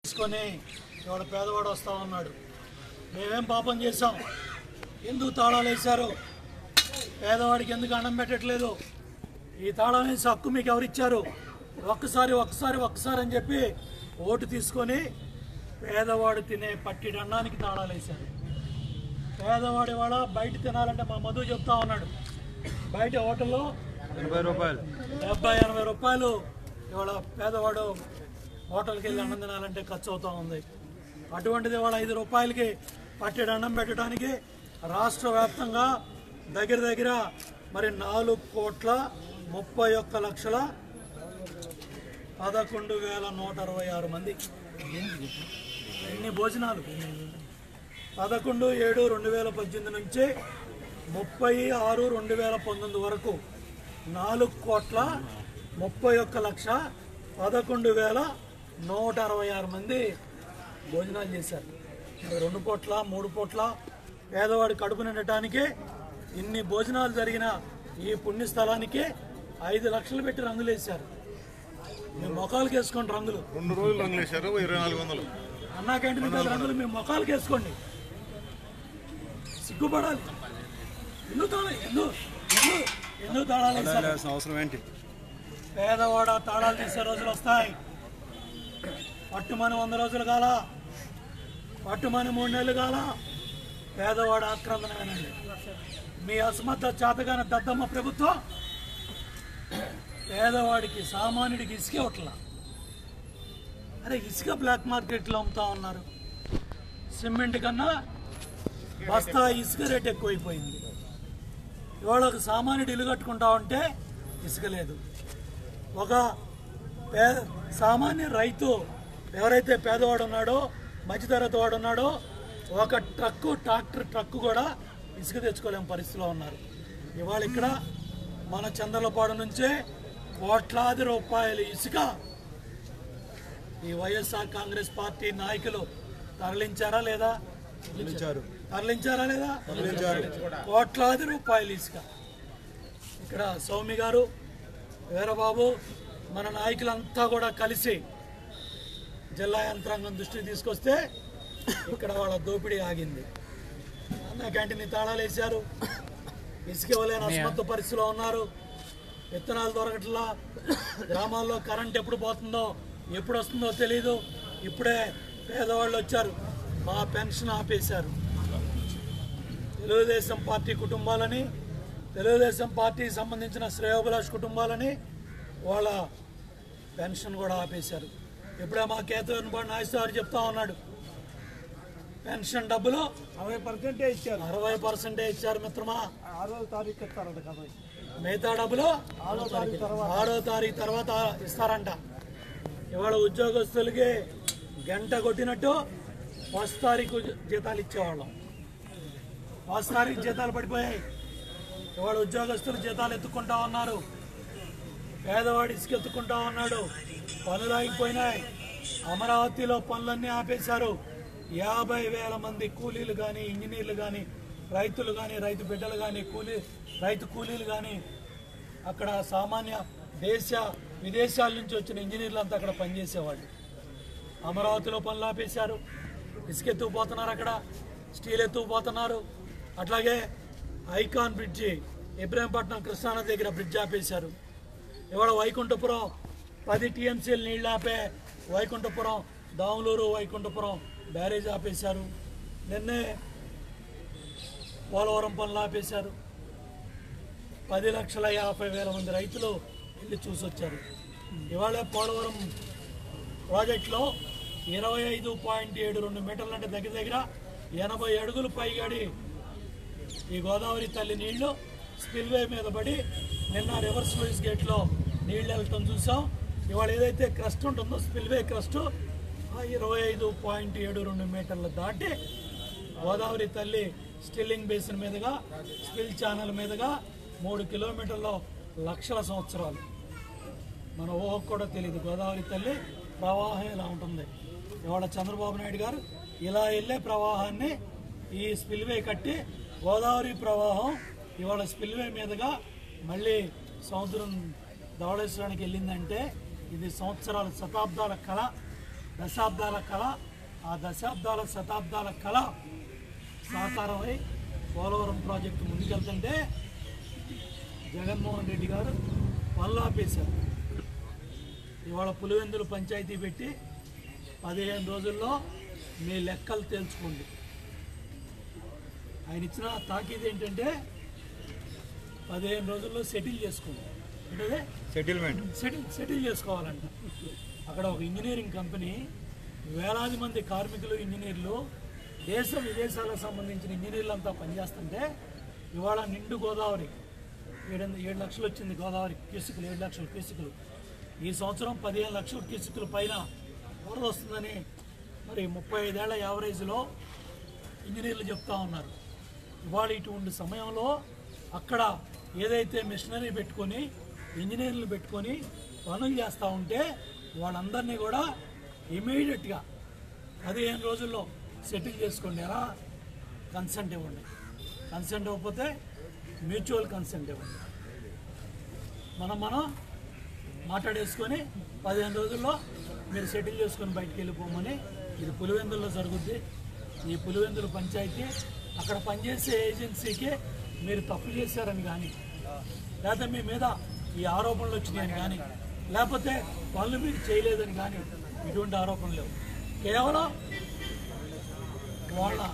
తీసుకొని ఇవాళ పేదవాడు వస్తా ఉన్నాడు మేమేం పాపం చేశాం ఎందుకు తాళాలు వేశారు పేదవాడికి ఎందుకు అన్నం పెట్టట్లేదు ఈ తాళం వేసి హక్కు మీకు ఎవరిచ్చారు ఒక్కసారి ఒక్కసారి ఒక్కసారి అని చెప్పి ఓటు తీసుకొని పేదవాడు తినే పట్టిడి అన్నానికి తాళాలు వేశారు పేదవాడి వాళ్ళ బయట తినాలంటే మా మధు చెప్తా ఉన్నాడు బయట హోటల్లో ఎనభై రూపాయలు డెబ్బై ఎనభై రూపాయలు ఇవాళ పేదవాడు హోటల్కి వెళ్ళి అన్నం తినాలంటే ఖర్చు అవుతా ఉంది అటువంటిది ఇవాళ ఐదు రూపాయలకి పట్టెడు అన్నం పెట్టడానికి రాష్ట్ర వ్యాప్తంగా దగ్గర దగ్గర మరి నాలుగు కోట్ల ముప్పై ఒక్క లక్షల పదకొండు వేల నూట అరవై ఆరు మంది ఎన్ని భోజనాలు పదకొండు ఏడు రెండు వేల పద్దెనిమిది నుంచి ముప్పై ఆరు రెండు వేల పంతొమ్మిది వరకు నాలుగు కోట్ల ముప్పై ఒక్క లక్ష పదకొండు వేల నూట అరవై ఆరు మంది భోజనాలు చేశారు మరి రెండు పూట్ల మూడు పూట్ల పేదవాడి కడుపు నిండటానికి ఇన్ని భోజనాలు జరిగిన ఈ పుణ్యస్థలానికి ఐదు లక్షలు పెట్టి రంగులు వేశారు మీ మొఖాలకు వేసుకోండి రంగులు రెండు రోజులు రంగులు వేశారు ఇరవై నాలుగు వందలు అన్నా క్యాంటీన్ మీద రంగులు మీ మొఖాలకు వేసుకోండి సిగ్గుపడాలి ఎందుకు తాళ ఎందుకు ఎందుకు ఎందుకు తాళాలు వేశారు అవసరం ఏంటి పేదవాడ తాళాలు తీసే రోజులు వస్తాయి పట్టుమని వంద రోజులు కాల పట్టుమని మూడు నెలలు కాల పేదవాడ ఆక్రందన వినండి మీ అసమర్థ చేతగాన దద్దమ్మ ప్రభుత్వం పేదవాడికి సామాన్యుడికి ఇసుక ఇవ్వట్లా అరే ఇసుక బ్లాక్ మార్కెట్లో అమ్ముతా ఉన్నారు సిమెంట్ కన్నా బస్తా ఇసుక రేట్ ఎక్కువైపోయింది ఇవాళ ఒక సామాన్యుడు ఇల్లు కట్టుకుంటా ఉంటే ఇసుక లేదు ఒక పే సామాన్య రైతు ఎవరైతే పేదవాడు ఉన్నాడో మధ్యతరగతి వాడు ఉన్నాడో ఒక ట్రక్కు ట్రాక్టర్ ట్రక్కు కూడా ఇసుక తెచ్చుకోలేని పరిస్థితిలో ఉన్నారు ఇవాళ ఇక్కడ మన చంద్రలపాడు నుంచే కోట్లాది రూపాయల ఇసుక ఈ వైఎస్ఆర్ కాంగ్రెస్ పార్టీ నాయకులు తరలించారా లేదా ఇచ్చారు తరలించారా లేదా కోట్లాది రూపాయలు ఇసుక ఇక్కడ సౌమి గారు వీరబాబు మన నాయకులంతా కూడా కలిసి జిల్లా యంత్రాంగం దృష్టికి తీసుకొస్తే ఇక్కడ వాళ్ళ దోపిడీ ఆగింది అన్న క్యాంటీన్ తాళాలు వేశారు ఇసుక ఇవ్వలేని అసమర్థ పరిస్థితిలో ఉన్నారు విత్తనాలు దొరకట్లా గ్రామాల్లో కరెంట్ ఎప్పుడు పోతుందో ఎప్పుడు వస్తుందో తెలియదు ఇప్పుడే పేదవాళ్ళు వచ్చారు మా పెన్షన్ ఆపేశారు తెలుగుదేశం పార్టీ కుటుంబాలని తెలుగుదేశం పార్టీకి సంబంధించిన శ్రేయోభిలాష్ కుటుంబాలని వాళ్ళ పెన్షన్ కూడా ఆపేశారు ఇప్పుడే మా కేతవన్పాడు నాయసారి చెప్తా ఉన్నాడు పెన్షన్ డబ్బులు అరవై పర్సెంటే ఇచ్చారు అరవై పర్సెంటే ఇచ్చారు మిత్రమా ఆరో తారీఖు ఇస్తారంట కదా మిగతా డబ్బులు ఆరో తారీఖు తర్వాత ఆరో తారీఖు తర్వాత ఇస్తారంట ఇవాళ ఉద్యోగస్తులకి గంట కొట్టినట్టు ఫస్ట్ తారీఖు జీతాలు ఇచ్చేవాళ్ళం ఫస్ట్ తారీఖు జీతాలు పడిపోయాయి ఇవాళ ఉద్యోగస్తులు జీతాలు ఎత్తుకుంటా ఉన్నారు పేదవాడు ఇసుక ఎత్తుకుంటా ఉన్నాడు పనులు ఆగిపోయినాయి అమరావతిలో పనులన్నీ ఆపేశారు యాభై వేల మంది కూలీలు కానీ ఇంజనీర్లు కానీ రైతులు కానీ రైతు బిడ్డలు కానీ కూలీ రైతు కూలీలు కానీ అక్కడ సామాన్య దేశ విదేశాల నుంచి వచ్చిన ఇంజనీర్లు అంతా అక్కడ పనిచేసేవాళ్ళు అమరావతిలో పనులు ఆపేశారు ఇసుక ఎత్తుకుపోతున్నారు అక్కడ స్టీల్ ఎత్తుకుపోతున్నారు అట్లాగే ఐకాన్ బ్రిడ్జి ఇబ్రాహీంపట్నం కృష్ణానది దగ్గర బ్రిడ్జ్ ఆపేశారు ఇవాళ వైకుంఠపురం పది టీఎంసీలు నీళ్ళు ఆపే వైకుంఠపురం దాములూరు వైకుంఠపురం బ్యారేజ్ ఆపేశారు నిన్నే పోలవరం పనులు ఆపేశారు పది లక్షల యాభై వేల మంది రైతులు వెళ్ళి చూసొచ్చారు ఇవాళ పోలవరం ప్రాజెక్టులో ఇరవై ఐదు పాయింట్ ఏడు రెండు మీటర్లు అంటే దగ్గర దగ్గర ఎనభై అడుగులు పైగడి ఈ గోదావరి తల్లి నీళ్లు స్పిల్వే మీద పడి నిన్న రివర్స్ లూయిస్ గేట్లో నీళ్ళు వెళ్ళటం చూసాం ఇవాళ ఏదైతే క్రస్ట్ ఉంటుందో స్పిల్వే క్రస్ట్ ఆ ఇరవై ఐదు పాయింట్ ఏడు రెండు మీటర్లు దాటి గోదావరి తల్లి స్టిల్లింగ్ బేసిన్ మీదుగా స్పిల్ ఛానల్ మీదుగా మూడు కిలోమీటర్ల లక్షల సంవత్సరాలు మన ఊహకు కూడా తెలియదు గోదావరి తల్లి ప్రవాహం ఇలా ఉంటుంది ఇవాళ చంద్రబాబు నాయుడు గారు ఇలా వెళ్ళే ప్రవాహాన్ని ఈ స్పిల్వే కట్టి గోదావరి ప్రవాహం ఇవాళ స్పిల్వే మీదుగా మళ్ళీ సముద్రం ధవళేశ్వరానికి వెళ్ళిందంటే ఇది సంవత్సరాల శతాబ్దాల కళ దశాబ్దాల కళ ఆ దశాబ్దాల శతాబ్దాల కళ సాకారమై పోలవరం ప్రాజెక్టు ముందుకెళ్తుంటే జగన్మోహన్ రెడ్డి గారు వల్లాపేశారు ఇవాళ పులివెందులు పంచాయతీ పెట్టి పదిహేను రోజుల్లో మీ లెక్కలు తేల్చుకోండి ఆయన ఇచ్చిన తాకీదు ఏంటంటే పదిహేను రోజుల్లో సెటిల్ చేసుకోండి అంటే సెటిల్మెంట్ సెటిల్ సెటిల్ చేసుకోవాలంట అక్కడ ఒక ఇంజనీరింగ్ కంపెనీ వేలాది మంది కార్మికులు ఇంజనీర్లు దేశ విదేశాలకు సంబంధించిన ఇంజనీర్లు అంతా పనిచేస్తుంటే ఇవాళ నిండు గోదావరి ఏడు ఏడు లక్షలు వచ్చింది గోదావరి క్యూసికులు ఏడు లక్షల క్యూసికులు ఈ సంవత్సరం పదిహేను లక్షల క్యూసికుల పైన వరద వస్తుందని మరి ముప్పై ఐదేళ్ల యావరేజ్లో ఇంజనీర్లు చెప్తా ఉన్నారు ఇవాళ ఇటువంటి సమయంలో అక్కడ ఏదైతే మిషనరీ పెట్టుకొని ఇంజనీర్లు పెట్టుకొని పనులు చేస్తూ ఉంటే వాళ్ళందరినీ కూడా ఇమీడియట్గా పదిహేను రోజుల్లో సెటిల్ చేసుకోండి ఎలా కన్సెంట్ ఇవ్వండి కన్సెంట్ ఇవ్వకపోతే మ్యూచువల్ కన్సెంట్ ఇవ్వండి మనం మనం మాట్లాడేసుకొని పదిహేను రోజుల్లో మీరు సెటిల్ చేసుకొని బయటికి వెళ్ళిపోమని ఇది పులివెందుల్లో జరుగుద్ది ఈ పులివెందుల పంచాయతీ అక్కడ పనిచేసే ఏజెన్సీకి మీరు తప్పు చేశారని కానీ లేకపోతే మీ మీద ఈ ఆరోపణలు వచ్చినాయని కానీ లేకపోతే పనులు మీరు చేయలేదని కానీ ఇటువంటి ఆరోపణలు లేవు కేవలం వాళ్ళ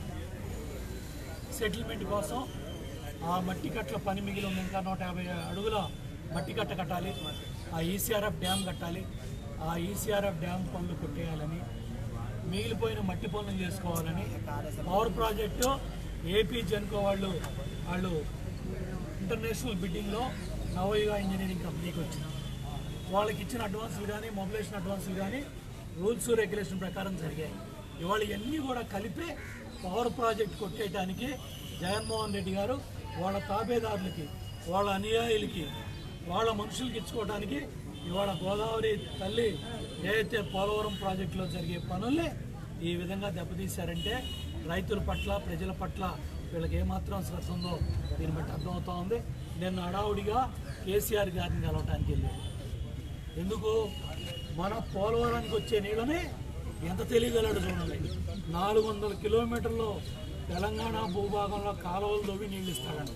సెటిల్మెంట్ కోసం ఆ మట్టి కట్టల పని మిగిలి ఉంది ఇంకా నూట యాభై అడుగుల మట్టి కట్ట కట్టాలి ఆ ఈసీఆర్ఎఫ్ డ్యామ్ కట్టాలి ఆ ఈసీఆర్ఎఫ్ డ్యామ్ పనులు కొట్టేయాలని మిగిలిపోయిన మట్టి పనులు చేసుకోవాలని పవర్ ప్రాజెక్టు ఏపీ జెన్కో వాళ్ళు వాళ్ళు ఇంటర్నేషనల్ బిడ్డింగ్లో నవయుగ ఇంజనీరింగ్ కంపెనీకి వచ్చింది వాళ్ళకి ఇచ్చిన అడ్వాన్సులు కానీ మొబిలైజేషన్ అడ్వాన్సులు కానీ రూల్స్ రెగ్యులేషన్ ప్రకారం జరిగాయి ఇవాళ ఇవన్నీ కూడా కలిపి పవర్ ప్రాజెక్ట్ కొట్టేయడానికి జగన్మోహన్ రెడ్డి గారు వాళ్ళ తాబేదారులకి వాళ్ళ అనుయాయులకి వాళ్ళ మనుషులకి ఇచ్చుకోవడానికి ఇవాళ గోదావరి తల్లి ఏదైతే పోలవరం ప్రాజెక్టులో జరిగే పనుల్ని ఈ విధంగా దెబ్బతీశారంటే రైతుల పట్ల ప్రజల పట్ల వీళ్ళకి ఏమాత్రం శ్రద్ధ ఉందో దీన్ని బట్టి అర్థమవుతా ఉంది నేను హడావుడిగా కేసీఆర్ గారిని కలవటానికి వెళ్ళాను ఎందుకు మన పోలవరానికి వచ్చే నీళ్ళని ఎంత తెలియగలడు చూడండి నాలుగు వందల కిలోమీటర్లు తెలంగాణ భూభాగంలో కాలువలు తవ్వి నీళ్ళు ఇస్తాడండి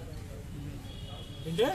అంటే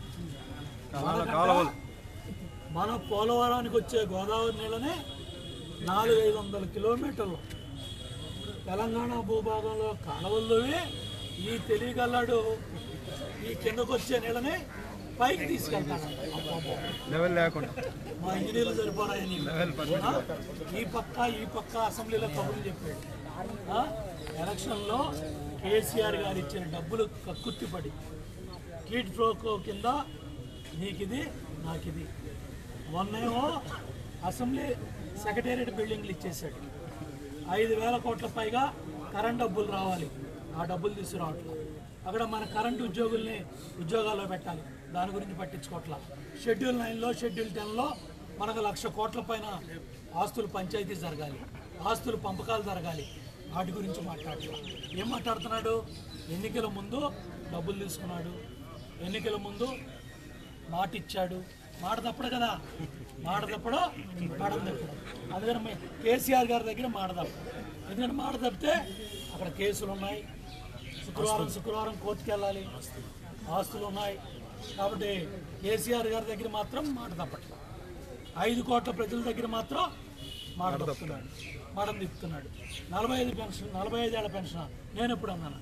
మనకంట మన పోలవరానికి వచ్చే గోదావరి నీళ్ళని నాలుగు ఐదు వందల కిలోమీటర్లు తెలంగాణ భూభాగంలో కాలువల్లోవి ఈ తెలియగలడు ఈ కిందకు వచ్చే నీళ్ళని పైకి తీసుకెళ్తాడంట అబ్బబ్బో. లెవెల్ లేకుండా మా ఇంజనీర్లు సరిపోరాయని ఆ? ఈ పక్క ఈ పక్క అసెంబ్లీలో కబుర్లు చెప్పాడు ఆ? ఎలక్షన్లో కేసీఆర్ గారు ఇచ్చిన డబ్బులు కక్కుర్తిపడి కీట్ ఫ్లోకో కింద నీకిది నాకిది మొన్నేమో అసెంబ్లీ సెక్రటేరియట్ బిల్డింగ్లు ఇచ్చేసాడు ఐదు వేల కోట్ల పైగా కరెంట్ డబ్బులు రావాలి ఆ డబ్బులు తీసుకురావట్లా అక్కడ మన కరెంటు ఉద్యోగుల్ని ఉద్యోగాల్లో పెట్టాలి దాని గురించి పట్టించుకోవట్లా షెడ్యూల్ నైన్లో షెడ్యూల్ టెన్లో మనకు లక్ష కోట్ల పైన ఆస్తులు పంచాయతీ జరగాలి ఆస్తులు పంపకాలు జరగాలి వాటి గురించి మాట్లాడట్లా ఏం మాట్లాడుతున్నాడు ఎన్నికల ముందు డబ్బులు తీసుకున్నాడు ఎన్నికల ముందు మాట ఇచ్చాడు మాట తప్పడు కదా మాట తప్పడు మాట తప్పడు అందుకని మీ కేసీఆర్ గారి దగ్గర మాట తప్పడు ఎందుకంటే మాట తప్పితే అక్కడ కేసులు ఉన్నాయి శుక్రవారం శుక్రవారం కోర్టుకి వెళ్ళాలి ఆస్తులు ఉన్నాయి కాబట్టి కేసీఆర్ గారి దగ్గర మాత్రం మాట తప్పట్లేదు ఐదు కోట్ల ప్రజల దగ్గర మాత్రం మాట తప్పుతున్నాడు మాట తిప్పుతున్నాడు నలభై ఐదు పెన్షన్ నలభై ఐదేళ్ల పెన్షన్ నేను ఎప్పుడు అన్నాను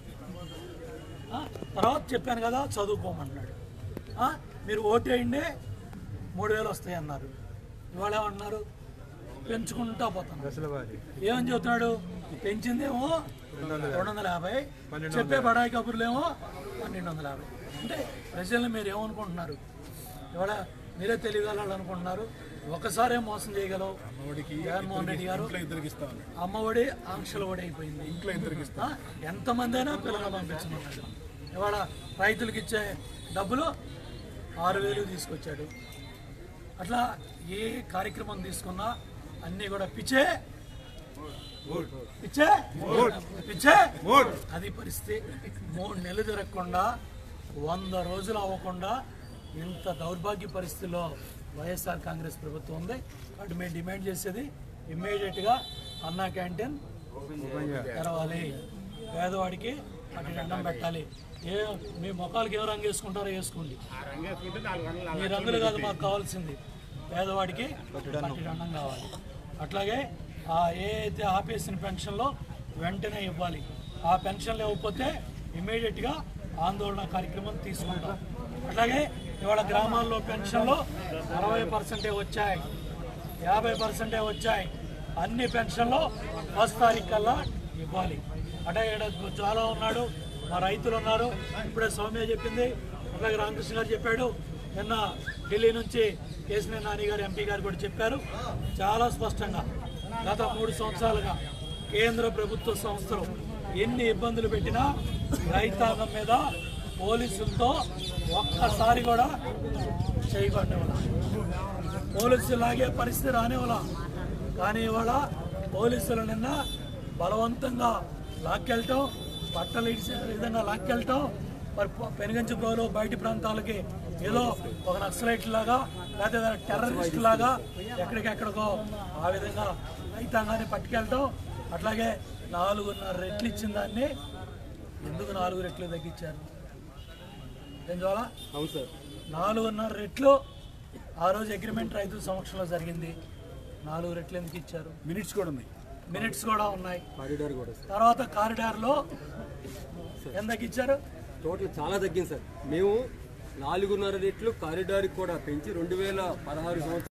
ఆ? తర్వాత చెప్పాను కదా చదువుకోమన్నాడు ఆ? మీరు ఓటేయండి మూడు వేలు వస్తాయి అన్నారు ఇవాళ ఏమన్నారు పెంచుకుంటా పోతాను దశల వారి ఏమని చెబుతున్నాడు పెంచిందేమో రెండు వందల యాభై చెప్పే బడాయి కబుర్లేమో పన్నెండు వందల యాభై అంటే ప్రజల్ని మీరు ఏమనుకుంటున్నారు ఇవాళ మీరే తెలియగలరు అనుకుంటున్నారు ఒకసారే మోసం చేయగలవు జగన్మోహన్ రెడ్డి గారు అమ్మఒడి ఆంక్షల ఒడి అయిపోయింది ఇంట్లో ఎంతమంది అయినా పిల్లలు పంపించమన్నాడు ఇవాళ రైతులకు ఇచ్చే డబ్బులు ఆరు వేలు తీసుకొచ్చాడు అట్లా ఏ కార్యక్రమం తీసుకున్నా అన్నీ కూడా పిచ్చే పిచ్చే పిచ్చే అది పరిస్థితి మూడు నెలలు తిరగకుండా వంద రోజులు అవ్వకుండా ఇంత దౌర్భాగ్య పరిస్థితిలో వైఎస్ఆర్ కాంగ్రెస్ ప్రభుత్వం ఉంది కాబట్టి మేము డిమాండ్ చేసేది ఇమ్మీడియట్గా అన్నా క్యాంటీన్ తెరవాలి పేదవాడికి అటు దండం పెట్టాలి ఏ మీ ముఖాలకి ఏ రంగు వేసుకుంటారో వేసుకోండి మీ రంగులు కాదు మాకు కావాల్సింది పేదవాడికి పట్టి దండం కావాలి అట్లాగే ఆ ఏ అయితే ఆపేసిన పెన్షన్లో వెంటనే ఇవ్వాలి ఆ పెన్షన్లు ఇవ్వకపోతే ఇమీడియట్గా ఆందోళన కార్యక్రమం తీసుకుంటాం అట్లాగే ఇవాళ గ్రామాల్లో పెన్షన్లు అరవై పర్సెంటే వచ్చాయి యాభై పర్సెంటే వచ్చాయి అన్ని పెన్షన్లు ఫస్ట్ తారీఖు కల్లా ఇవ్వాలి అంటే ఇక్కడ చాలా ఉన్నాడు మా రైతులు ఉన్నారు ఇప్పుడే సౌమ్య చెప్పింది అట్లాగే రామకృష్ణ గారు చెప్పాడు నిన్న ఢిల్లీ నుంచి కేసీఆర్ నాని గారు ఎంపీ గారు కూడా చెప్పారు చాలా స్పష్టంగా గత మూడు సంవత్సరాలుగా కేంద్ర ప్రభుత్వ సంస్థలు ఎన్ని ఇబ్బందులు పెట్టినా రైతాంగం మీద పోలీసులతో ఒక్కసారి కూడా చేయకుండా పోలీసులు లాగే పరిస్థితి రానివ్వాల కానీ ఇవాళ పోలీసులు నిన్న బలవంతంగా లాక్కెళ్ళటం బట్టలు ఇడిచే విధంగా లాక్కెళ్ళటం మరి పెనుగంచి ప్రోలు బయటి ప్రాంతాలకి ఏదో ఒక నక్సలైట్ లాగా లేదా టెర్రరిస్ట్ లాగా ఎక్కడికెక్కడికో ఆ విధంగా రైతాంగాన్ని పట్టుకెళ్ళటం అట్లాగే నాలుగున్నర రెట్లు ఇచ్చిన దాన్ని ఎందుకు నాలుగు రెట్లు తగ్గించారు ఏం చూడాలా అవును సార్ నాలుగున్నర రెట్లు ఆ రోజు అగ్రిమెంట్ రైతుల సమక్షంలో జరిగింది నాలుగు రెట్లు ఎందుకు ఇచ్చారు మినిట్స్ కూడా ఉన్నాయి మినిట్స్ కూడా ఉన్నాయి కారిడార్ కూడా సార్ తర్వాత కారిడార్లో ఎంతకి ఇచ్చారు టోటల్ చాలా తగ్గింది సార్ మేము నాలుగున్నర రెట్లు కారిడార్కి కూడా పెంచి రెండు వేల పదహారు సంవత్సరం